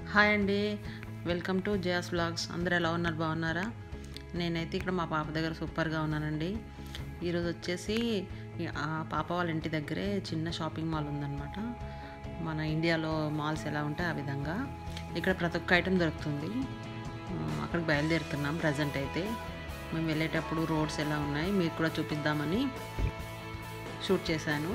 hi అండి welcome to Jaya's blogs అందరూ ఎలా ఉన్నారు బాగున్నారా నేనైతే ఇక్కడ మా పాప దగ్గర సూపర్గా ఉన్నానండి ఈరోజు వచ్చేసి ఆ పాప వాళ్ళ ఇంటి దగ్గరే చిన్న షాపింగ్ మాల్ ఉందన్నమాట మన ఇండియాలో మాల్స్ ఎలా ఉంటాయి ఆ విధంగా ఇక్కడ ప్రతి ఒక్క ఐటెం దొరుకుతుంది ఆ, అక్కడికి బయలుదేరుతున్నాం ప్రజెంట్ అయితే మేము వెళ్ళేటప్పుడు రోడ్స్ ఎలా ఉన్నాయి మీకు కూడా చూపిద్దామని షూట్ చేశాను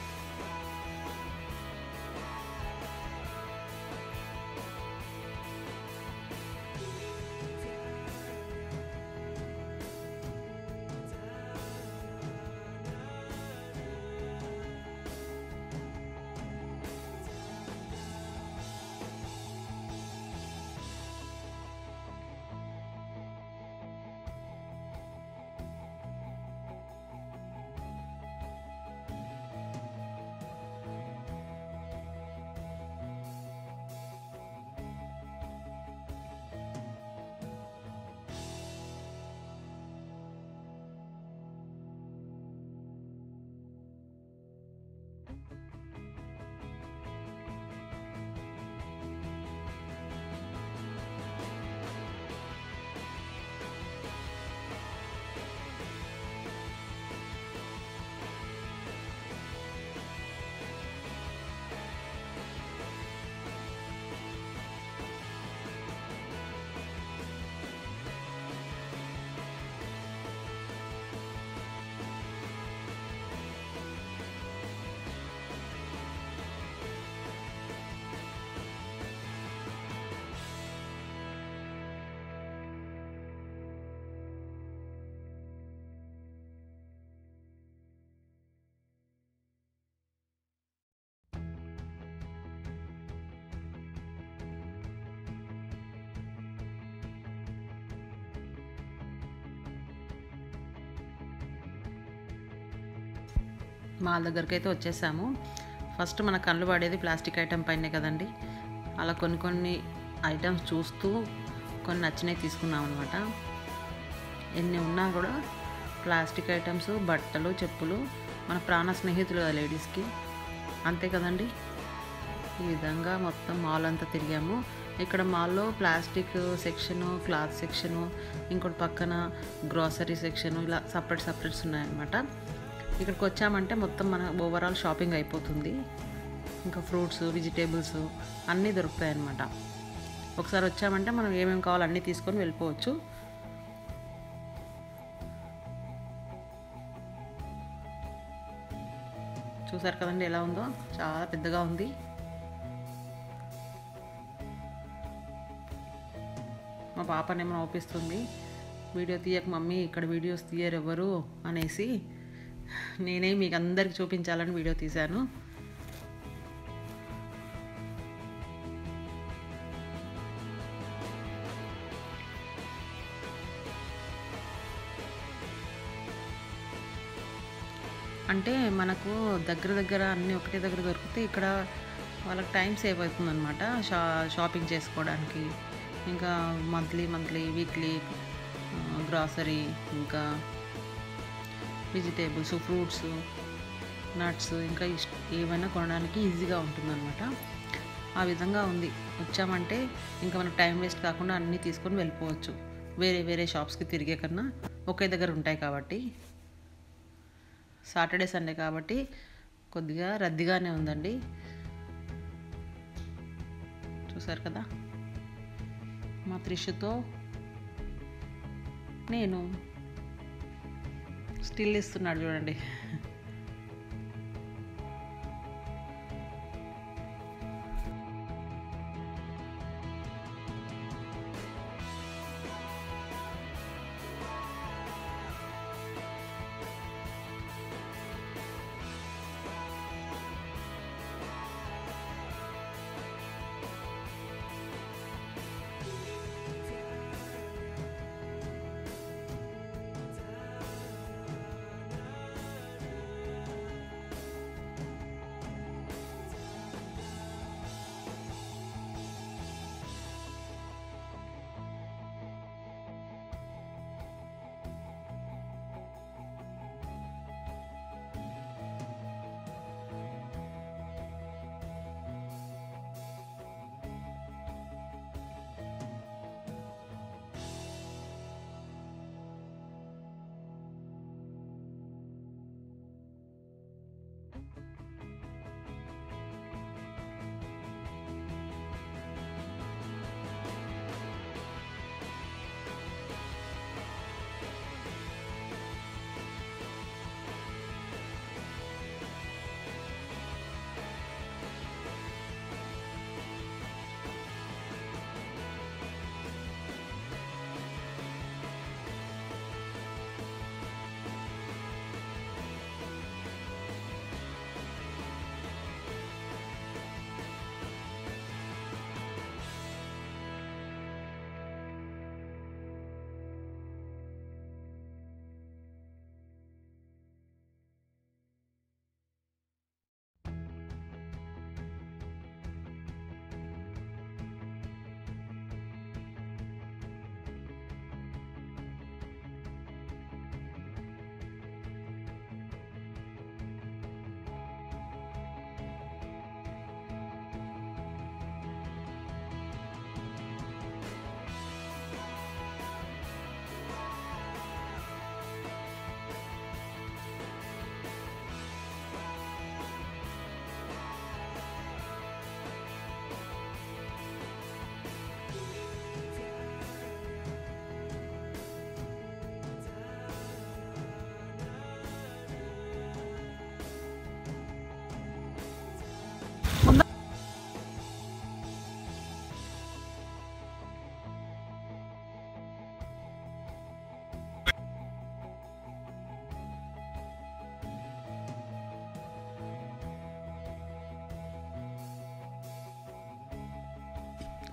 మాల్ దగ్గరికి అయితే వచ్చేసాము ఫస్ట్ మన కళ్ళు పడేది ప్లాస్టిక్ ఐటెం పైనే కదండి అలా కొన్ని కొన్ని ఐటమ్స్ చూస్తూ కొన్ని నచ్చినవి తీసుకున్నాం అనమాట ఎన్ని ఉన్నా కూడా ప్లాస్టిక్ ఐటమ్స్ బట్టలు చెప్పులు మన ప్రాణ స్నేహితులు కదా లేడీస్కి అంతే కదండి ఈ విధంగా మొత్తం మాల్ అంతా తిరిగాము ఇక్కడ మాల్లో ప్లాస్టిక్ సెక్షను క్లాత్ సెక్షను ఇంకోటి పక్కన గ్రాసరీ సెక్షను ఇలా సపరేట్ సపరేట్స్ ఉన్నాయన్నమాట ఇక్కడికి వచ్చామంటే మొత్తం మన ఓవరాల్ షాపింగ్ అయిపోతుంది ఇంకా ఫ్రూట్స్ వెజిటేబుల్స్ అన్నీ దొరుకుతాయి అన్నమాట ఒకసారి వచ్చామంటే మనం ఏమేమి కావాలో అన్నీ తీసుకొని వెళ్ళిపోవచ్చు చూసారు కదండి ఎలా ఉందో చాలా పెద్దగా ఉంది మా పాపనేమో నవ్విస్తుంది వీడియో తీయక మమ్మీ ఇక్కడ వీడియోస్ తీయరు ఎవరు అనేసి నేనే మీకు అందరికి చూపించాలని వీడియో తీశాను అంటే మనకు దగ్గర దగ్గర అన్నీ ఒకటే దగ్గర దొరికితే ఇక్కడ వాళ్ళకి టైం సేవ్ అవుతుంది అనమాట షా షాపింగ్ చేసుకోవడానికి ఇంకా మంత్లీ మంత్లీ వీక్లీ గ్రాసరీ ఇంకా వెజిటేబుల్స్ ఫ్రూట్స్ నట్స్ ఇంకా ఇష్ట ఏమైనా కొనడానికి ఈజీగా ఉంటుందన్నమాట ఆ విధంగా ఉంది వచ్చామంటే ఇంకా మనకు టైం వేస్ట్ కాకుండా అన్నీ తీసుకొని వెళ్ళిపోవచ్చు వేరే వేరే షాప్స్కి తిరిగే కన్నా ఒకే దగ్గర ఉంటాయి కాబట్టి సాటర్డే సండే కాబట్టి కొద్దిగా రద్దీగానే ఉందండి చూసారు కదా మా త్రిషుతో నేను స్టిల్ ఇస్తున్నాడు చూడండి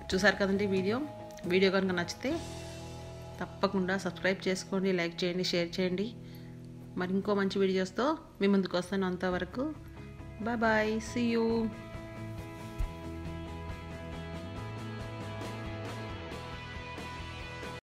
చూసారు కదండి వీడియో వీడియో కనుక నచ్చితే తప్పకుండా సబ్స్క్రైబ్ చేసుకోండి లైక్ చేయండి షేర్ చేయండి మరి ఇంకో మంచి వీడియోస్తో మీ ముందుకు వస్తాను అంతవరకు బాయ్ బాయ్ సీ యూ